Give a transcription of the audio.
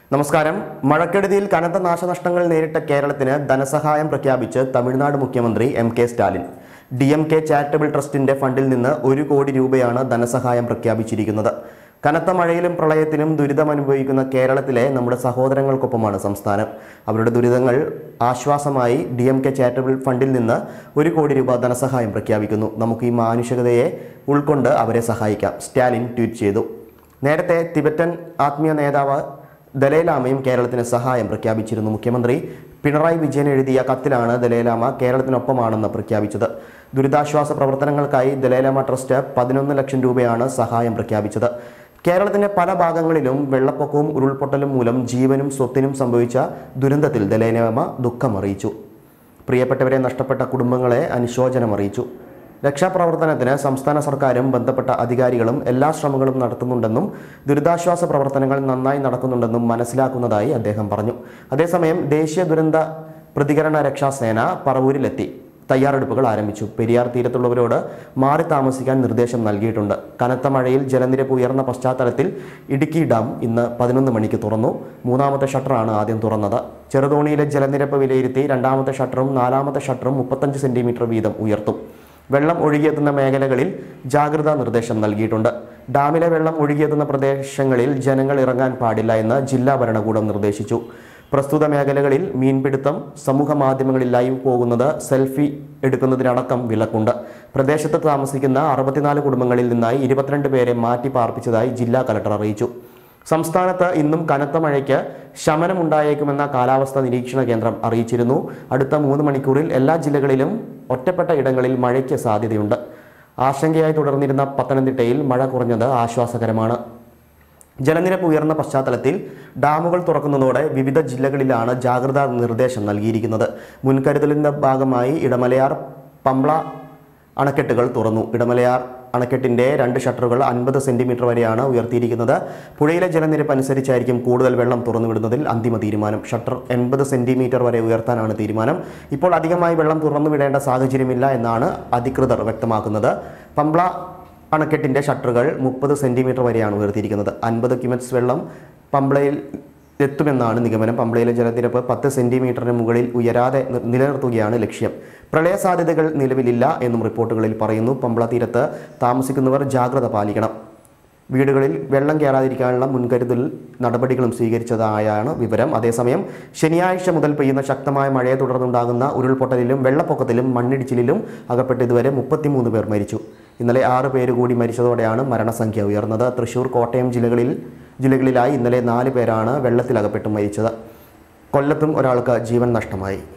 നമസ്കാരം മഴക്കെടുതിയിൽ കനത്ത നാശനഷ്ടങ്ങൾ നേരിട്ട കേരളത്തിന് ധനസഹായം പ്രഖ്യാപിച്ച് തമിഴ്നാട് മുഖ്യമന്ത്രി എം കെ സ്റ്റാലിൻ ഡി എം കെ ചാരിറ്റബിൾ ട്രസ്റ്റിന്റെ ഫണ്ടിൽ നിന്ന് ഒരു കോടി രൂപയാണ് ധനസഹായം പ്രഖ്യാപിച്ചിരിക്കുന്നത് കനത്ത മഴയിലും പ്രളയത്തിനും ദുരിതമനുഭവിക്കുന്ന കേരളത്തിലെ നമ്മുടെ സഹോദരങ്ങൾക്കൊപ്പമാണ് സംസ്ഥാനം അവരുടെ ദുരിതങ്ങൾ ആശ്വാസമായി ഡി എം കെ ചാരിറ്റബിൾ ഫണ്ടിൽ നിന്ന് ഒരു കോടി രൂപ ധനസഹായം പ്രഖ്യാപിക്കുന്നു നമുക്ക് ഈ മാനുഷികതയെ ഉൾക്കൊണ്ട് അവരെ സഹായിക്കാം സ്റ്റാലിൻ ട്വീറ്റ് ചെയ്തു നേരത്തെ തിബറ്റൻ ആത്മീയ നേതാവ് ദലൈലാമയും കേരളത്തിന് സഹായം പ്രഖ്യാപിച്ചിരുന്നു മുഖ്യമന്ത്രി പിണറായി വിജയൻ എഴുതിയ കത്തിലാണ് ദലൈലാമ കേരളത്തിനൊപ്പമാണെന്ന് പ്രഖ്യാപിച്ചത് ദുരിതാശ്വാസ പ്രവർത്തനങ്ങൾക്കായി ദലൈലാമ ട്രസ്റ്റ് പതിനൊന്ന് ലക്ഷം രൂപയാണ് സഹായം പ്രഖ്യാപിച്ചത് കേരളത്തിന്റെ പല ഭാഗങ്ങളിലും വെള്ളപ്പൊക്കവും ഉരുൾപൊട്ടലും മൂലം ജീവനും സ്വത്തിനും സംഭവിച്ച ദുരന്തത്തിൽ ദലൈലാമ ദുഃഖം അറിയിച്ചു പ്രിയപ്പെട്ടവരെ നഷ്ടപ്പെട്ട കുടുംബങ്ങളെ അനുശോചനം അറിയിച്ചു രക്ഷാപ്രവർത്തനത്തിന് സംസ്ഥാന സർക്കാരും ബന്ധപ്പെട്ട അധികാരികളും എല്ലാ ശ്രമങ്ങളും നടത്തുന്നുണ്ടെന്നും ദുരിതാശ്വാസ പ്രവർത്തനങ്ങൾ നന്നായി നടക്കുന്നുണ്ടെന്നും മനസ്സിലാക്കുന്നതായി അദ്ദേഹം പറഞ്ഞു അതേസമയം ദേശീയ ദുരന്ത പ്രതികരണ രക്ഷാസേന പറവൂരിലെത്തി തയ്യാറെടുപ്പുകൾ ആരംഭിച്ചു പെരിയാർ തീരത്തുള്ളവരോട് മാറി താമസിക്കാൻ നിർദ്ദേശം നൽകിയിട്ടുണ്ട് കനത്ത മഴയിൽ ജലനിരപ്പ് ഉയർന്ന പശ്ചാത്തലത്തിൽ ഇടുക്കി ഡാം ഇന്ന് പതിനൊന്ന് മണിക്ക് തുറന്നു മൂന്നാമത്തെ ഷട്ടറാണ് ആദ്യം തുറന്നത് ചെറുതോണിയിലെ ജലനിരപ്പ് വിലയിരുത്തി രണ്ടാമത്തെ ഷട്ടറും നാലാമത്തെ ഷട്ടറും മുപ്പത്തഞ്ച് സെന്റിമീറ്റർ വീതം ഉയർത്തും വെള്ളം ഒഴുകിയെത്തുന്ന മേഖലകളിൽ ജാഗ്രതാ നിർദ്ദേശം നൽകിയിട്ടുണ്ട് ഡാമിലെ വെള്ളം ഒഴുകിയെത്തുന്ന പ്രദേശങ്ങളിൽ ജനങ്ങൾ ഇറങ്ങാൻ പാടില്ല എന്ന് ജില്ലാ ഭരണകൂടം നിർദ്ദേശിച്ചു പ്രസ്തുത മേഖലകളിൽ മീൻപിടുത്തം സമൂഹ മാധ്യമങ്ങളിൽ ലൈവ് പോകുന്നത് സെൽഫി എടുക്കുന്നതിനടക്കം വിലക്കുണ്ട് പ്രദേശത്ത് താമസിക്കുന്ന അറുപത്തിനാല് കുടുംബങ്ങളിൽ നിന്നായി ഇരുപത്തിരണ്ട് പേരെ മാറ്റി പാർപ്പിച്ചതായി ജില്ലാ കലക്ടർ അറിയിച്ചു സംസ്ഥാനത്ത് ഇന്നും കനത്ത മഴയ്ക്ക് ശമനമുണ്ടായേക്കുമെന്ന കാലാവസ്ഥാ നിരീക്ഷണ കേന്ദ്രം അറിയിച്ചിരുന്നു അടുത്ത മൂന്ന് മണിക്കൂറിൽ എല്ലാ ജില്ലകളിലും ഒറ്റപ്പെട്ട ഇടങ്ങളിൽ മഴയ്ക്ക് സാധ്യതയുണ്ട് ആശങ്കയായി തുടർന്നിരുന്ന പത്തനംതിട്ടയിൽ മഴ കുറഞ്ഞത് ആശ്വാസകരമാണ് ജലനിരപ്പ് ഉയർന്ന പശ്ചാത്തലത്തിൽ ഡാമുകൾ തുറക്കുന്നതോടെ വിവിധ ജില്ലകളിലാണ് ജാഗ്രതാ നിർദ്ദേശം നൽകിയിരിക്കുന്നത് മുൻകരുതലിന്റെ ഭാഗമായി ഇടമലയാർ പമ്പ്ള അണക്കെട്ടുകൾ തുറന്നു ഇടമലയാർ അണക്കെട്ടിന്റെ രണ്ട് ഷട്ടറുകൾ അൻപത് സെന്റിമീറ്റർ വരെയാണ് ഉയർത്തിയിരിക്കുന്നത് പുഴയിലെ ജലനിരപ്പ് അനുസരിച്ചായിരിക്കും കൂടുതൽ വെള്ളം തുറന്നുവിടുന്നതിൽ അന്തിമ തീരുമാനം ഷട്ടർ എൺപത് സെന്റിമീറ്റർ വരെ ഉയർത്താനാണ് തീരുമാനം ഇപ്പോൾ അധികമായി വെള്ളം തുറന്നുവിടേണ്ട സാഹചര്യമില്ല എന്നാണ് അധികൃതർ വ്യക്തമാക്കുന്നത് പമ്പ്ള അണക്കെട്ടിന്റെ ഷട്ടറുകൾ മുപ്പത് സെന്റിമീറ്റർ വരെയാണ് ഉയർത്തിയിരിക്കുന്നത് അൻപത് ക്യുമെറ്റ്സ് വെള്ളം പമ്പളയിൽ എത്തുമെന്നാണ് നിഗമനം പമ്പളയിലെ ജലനിരപ്പ് പത്ത് സെന്റിമീറ്ററിന് മുകളിൽ ഉയരാതെ നി- നിലനിർത്തുകയാണ് ലക്ഷ്യം പ്രളയ സാധ്യതകൾ നിലവിലില്ല എന്നും റിപ്പോർട്ടുകളിൽ പറയുന്നു പമ്പള തീരത്ത് താമസിക്കുന്നവർ ജാഗ്രത പാലിക്കണം വീടുകളിൽ വെള്ളം കയറാതിരിക്കാനുള്ള മുൻകരുതൽ നടപടികളും സ്വീകരിച്ചതായാണ് വിവരം അതേസമയം ശനിയാഴ്ച മുതൽ പെയ്യുന്ന ശക്തമായ മഴയെ തുടർന്നുണ്ടാകുന്ന ഉരുൾപൊട്ടലിലും വെള്ളപ്പൊക്കത്തിലും മണ്ണിടിച്ചിലിലും അകപ്പെട്ട് ഇതുവരെ മുപ്പത്തിമൂന്ന് പേർ മരിച്ചു ഇന്നലെ ആറ് പേര് കൂടി മരിച്ചതോടെയാണ് മരണസംഖ്യ ഉയർന്നത് തൃശൂർ കോട്ടയം ജില്ലകളിൽ ജില്ലകളിലായി ഇന്നലെ നാല് പേരാണ് വെള്ളത്തിലകപ്പെട്ട് മരിച്ചത് കൊല്ലത്തും ഒരാൾക്ക് ജീവൻ നഷ്ടമായി